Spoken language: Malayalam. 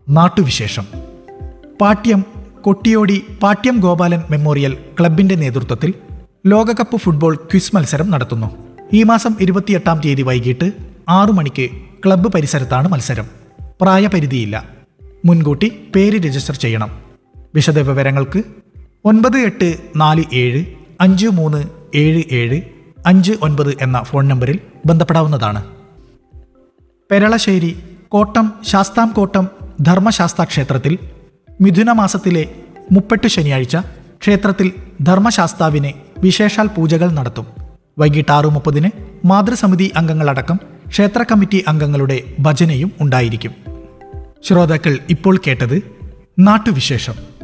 നാട്ടുവിശേഷം പാട്യം കൊട്ടിയോടി പാട്യം ഗോപാലൻ മെമ്മോറിയൽ ക്ലബിന്റെ നേതൃത്വത്തിൽ ലോകകപ്പ് ഫുട്ബോൾ ക്വിസ് മത്സരം നടത്തുന്നു ഈ മാസം ഇരുപത്തിയെട്ടാം തീയതി വൈകിട്ട് ആറു മണിക്ക് ക്ലബ്ബ് പരിസരത്താണ് മത്സരം പ്രായപരിധിയില്ല മുൻകൂട്ടി പേര് രജിസ്റ്റർ ചെയ്യണം വിശദവിവരങ്ങൾക്ക് ഒൻപത് എട്ട് നാല് ഏഴ് അഞ്ച് മൂന്ന് ഏഴ് ഏഴ് അഞ്ച് ഒൻപത് എന്ന ഫോൺ നമ്പറിൽ ബന്ധപ്പെടാവുന്നതാണ് പെരളശ്ശേരി കോട്ടം ശാസ്താംകോട്ടം ധർമ്മശാസ്താ ക്ഷേത്രത്തിൽ മിഥുന മാസത്തിലെ മുപ്പെട്ട് ശനിയാഴ്ച ക്ഷേത്രത്തിൽ ധർമ്മശാസ്താവിന് വിശേഷാൽ പൂജകൾ നടത്തും വൈകിട്ട് ആറു മുപ്പതിന് മാതൃസമിതി അംഗങ്ങളടക്കം ക്ഷേത്ര കമ്മിറ്റി അംഗങ്ങളുടെ ഭജനയും ഉണ്ടായിരിക്കും ശ്രോതാക്കൾ ഇപ്പോൾ കേട്ടത് നാട്ടുവിശേഷം